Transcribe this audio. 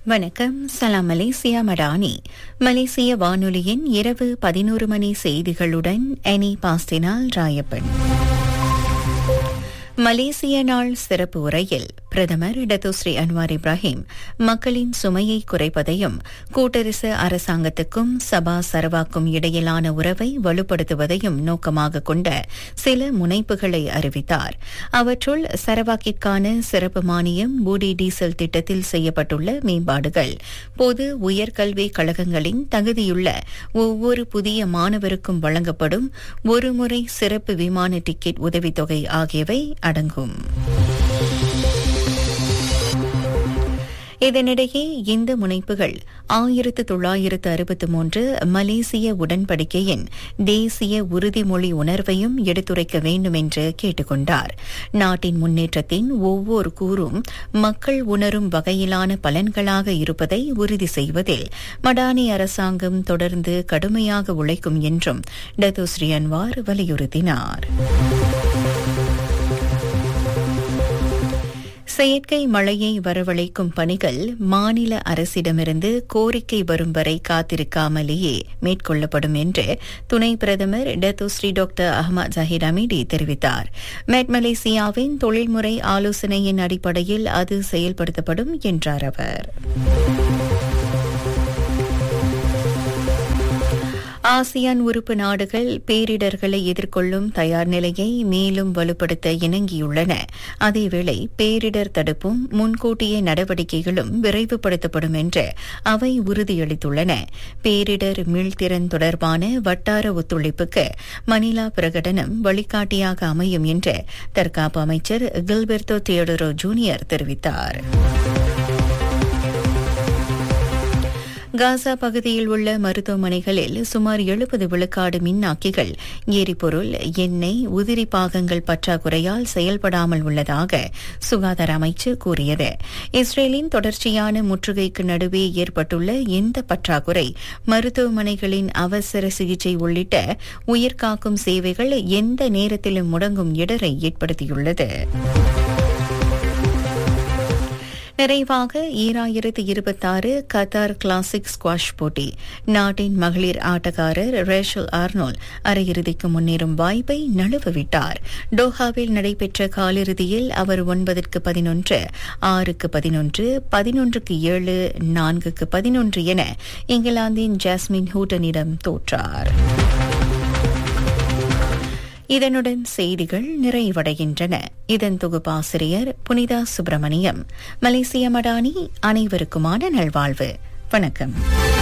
வணக்கம் சலாம் மலேசியா மடானி மலேசிய வானொலியின் இரவு பதினோரு மணி செய்திகளுடன் எனி பாஸ்டினால் ராயப்பன் மலேசிய நாள் சிறப்பு உரையில் பிரதமர் டத்துஸ்ரீ அன்வார் இப்ராஹிம் மக்களின் சுமையை குறைப்பதையும் கூட்டரசு அரசாங்கத்துக்கும் சபா சரவாக்கும் இடையிலான உறவை வலுப்படுத்துவதையும் நோக்கமாக கொண்ட சில முனைப்புகளை அறிவித்தார் அவற்றுள் சரவாக்கிற்கான சிறப்பு மானியம் பூடி டீசல் திட்டத்தில் செய்யப்பட்டுள்ள மேம்பாடுகள் பொது உயர்கல்வி கழகங்களின் தகுதியுள்ள ஒவ்வொரு புதிய மாணவருக்கும் வழங்கப்படும் ஒருமுறை சிறப்பு விமான டிக்கெட் உதவித்தொகை ஆகியவை அடங்கும் இதனிடையே இந்த முனைப்புகள் ஆயிரத்து தொள்ளாயிரத்து அறுபத்து மூன்று மலேசிய உடன்படிக்கையின் தேசிய உறுதிமொழி உணர்வையும் எடுத்துரைக்க வேண்டும் என்று கேட்டுக் கொண்டார் நாட்டின் முன்னேற்றத்தின் ஒவ்வொரு கூறும் மக்கள் உணரும் வகையிலான பலன்களாக இருப்பதை உறுதி செய்வதில் மடானி அரசாங்கம் தொடர்ந்து கடுமையாக உழைக்கும் என்றும் டத்துஸ்ரீ அன்வார் வலியுறுத்தினார் செயற்கை மழையை வரவழைக்கும் பணிகள் மாநில அரசிடமிருந்து கோரிக்கை வரும் வரை காத்திருக்காமலேயே மேற்கொள்ளப்படும் என்று துணை பிரதமர் Datuk Seri doctor Ahmad Zahid Hamidi தெரிவித்தார் மெட் மலேசியாவின் தொழில்முறை ஆலோசனையின் அடிப்படையில் அது செயல்படுத்தப்படும் என்றார் அவர் ஆசியான் உறுப்பு நாடுகள் பேரிடர்களை எதிர்கொள்ளும் தயார் நிலையை மேலும் வலுப்படுத்த இணங்கியுள்ளன அதேவேளை பேரிடர் தடுப்பும் முன்கூட்டிய நடவடிக்கைகளும் விரைவுபடுத்தப்படும் என்று அவை உறுதியளித்துள்ளன பேரிடர் மீள்திறன் தொடர்பான வட்டார ஒத்துழைப்புக்கு மணிலா பிரகடனம் வழிகாட்டியாக அமையும் என்று தற்காப்பு அமைச்சர் கில்பெர்டோ தியோடரோ ஜூனியர் தெரிவித்தார் காசா பகுதியில் உள்ள மருத்துவமனைகளில் சுமார் எழுபது விழுக்காடு மின்னாக்கிகள் எரிபொருள் எண்ணெய் உதிரி பாகங்கள் பற்றாக்குறையால் செயல்படாமல் உள்ளதாக சுகாதார அமைச்சு கூறியது இஸ்ரேலின் தொடர்ச்சியான முற்றுகைக்கு நடுவே ஏற்பட்டுள்ள இந்த பற்றாக்குறை மருத்துவமனைகளின் அவசர சிகிச்சை உள்ளிட்ட உயிர்காக்கும் சேவைகள் எந்த நேரத்திலும் முடங்கும் இடரை ஏற்படுத்தியுள்ளது நிறைவாக ஈராயிரத்து இருபத்தாறு கத்தார் கிளாசிக் ஸ்குவாஷ் போட்டி நாட்டின் மகளிர் ஆட்டக்காரர் ரேஷல் ஆர்னோல் அரையிறுதிக்கு முன்னேறும் வாய்ப்பை நழுவவிட்டார் டோஹாவில் நடைபெற்ற காலிறுதியில் அவர் ஒன்பதற்கு பதினொன்று ஆறுக்கு பதினொன்று பதினொன்றுக்கு ஏழு நான்குக்கு பதினொன்று என இங்கிலாந்தின் ஜாஸ்மின் ஹூட்டனிடம் தோற்றார் இதனுடன் செய்திகள் நிறைவடைகின்றன இதன் தொகுப்பாசிரியர் புனிதா சுப்பிரமணியம் மலேசிய மடானி அனைவருக்குமான நல்வாழ்வு வணக்கம்